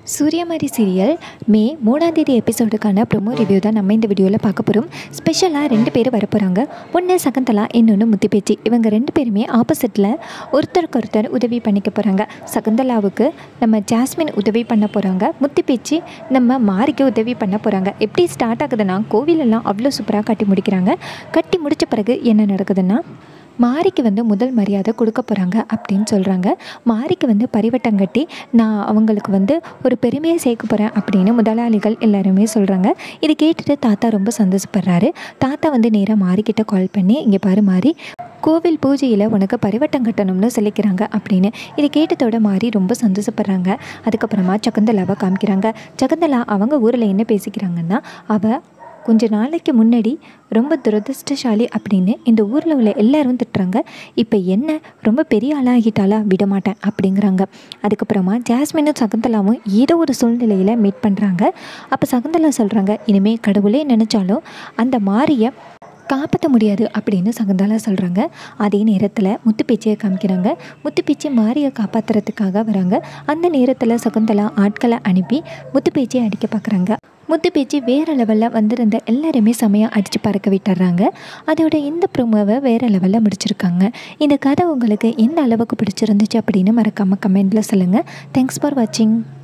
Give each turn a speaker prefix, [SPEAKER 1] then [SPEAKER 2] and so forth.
[SPEAKER 1] சூரியமாரி serial மே மூணாம் தேதி எபிசோடுக்கான promo review தான் நம்ம இந்த வீடியோவில் பார்க்க போகிறோம் ஸ்பெஷலாக ரெண்டு பேர் வரப்போகிறாங்க ஒன்று சகந்தலா இன்னொன்று முத்துப்பேச்சி இவங்க ரெண்டு பேருமே ஆப்போசிட்டில் ஒருத்தருக்கு ஒருத்தர் உதவி பண்ணிக்க போகிறாங்க சகந்தலாவுக்கு நம்ம ஜாஸ்மின் உதவி பண்ண போகிறாங்க முத்துப்பேச்சி நம்ம மாரிக்கு உதவி பண்ண போகிறாங்க எப்படி ஸ்டார்ட் ஆகுதுன்னா கோவிலெல்லாம் அவ்வளோ சூப்பராக கட்டி முடிக்கிறாங்க கட்டி முடித்த பிறகு என்ன நடக்குதுன்னா மாரிக்கு வந்து முதல் மரியாதை கொடுக்க போகிறாங்க அப்படின்னு சொல்கிறாங்க மாரிக்கு வந்து பரிவட்டம் கட்டி நான் அவங்களுக்கு வந்து ஒரு பெருமையை சேர்க்க போகிறேன் அப்படின்னு முதலாளிகள் எல்லாருமே சொல்கிறாங்க இது கேட்டுட்டு தாத்தா ரொம்ப சந்தோஷப்படுறாரு தாத்தா வந்து நேராக மாரிக்கிட்ட கால் பண்ணி இங்கே பாரு மாறி கோவில் பூஜையில் உனக்கு பரிவட்டம் கட்டணும்னு சொல்லிக்கிறாங்க அப்படின்னு இது கேட்டதோட மாறி ரொம்ப சந்தோஷப்படுறாங்க அதுக்கப்புறமா சகுந்தலாவை காமிக்கிறாங்க சகுந்தலா அவங்க ஊரில் என்ன பேசிக்கிறாங்கன்னா அவள் கொஞ்ச நாளைக்கு முன்னாடி ரொம்ப துரதிருஷ்டசாலி அப்படின்னு இந்த ஊரில் உள்ள எல்லாரும் திட்டுறாங்க இப்போ என்ன ரொம்ப பெரிய ஆளாகிட்டாலா விட மாட்டேன் அப்படிங்கிறாங்க அதுக்கப்புறமா ஜாஸ்மினும் சகுந்தலாவும் ஏதோ ஒரு சூழ்நிலையில் மீட் பண்ணுறாங்க அப்போ சகுந்தலா சொல்கிறாங்க இனிமேல் கடவுளே நினச்சாலும் அந்த மாரியை காப்பாற்ற முடியாது அப்படின்னு சகுந்தலா சொல்கிறாங்க அதே நேரத்தில் முத்துப்பேச்சியை காமிக்கிறாங்க முத்துப்பேச்சி மாரியை காப்பாற்றுறதுக்காக வராங்க அந்த நேரத்தில் சகுந்தலா ஆட்களை அனுப்பி முத்துப்பேச்சியை அடிக்க பார்க்குறாங்க முத்துப்பேச்சி வேறு லெவலில் வந்திருந்த எல்லாருமே செமையாக அடித்து பறக்க விட்டுறாங்க அதோட இந்த ப்ரோமோவை வேறு லெவலில் முடிச்சிருக்காங்க இந்த கதை உங்களுக்கு எந்த அளவுக்கு பிடிச்சிருந்துச்சு அப்படின்னு மறக்காமல் கமெண்ட்டில் சொல்லுங்கள் தேங்க்ஸ் ஃபார் வாட்சிங்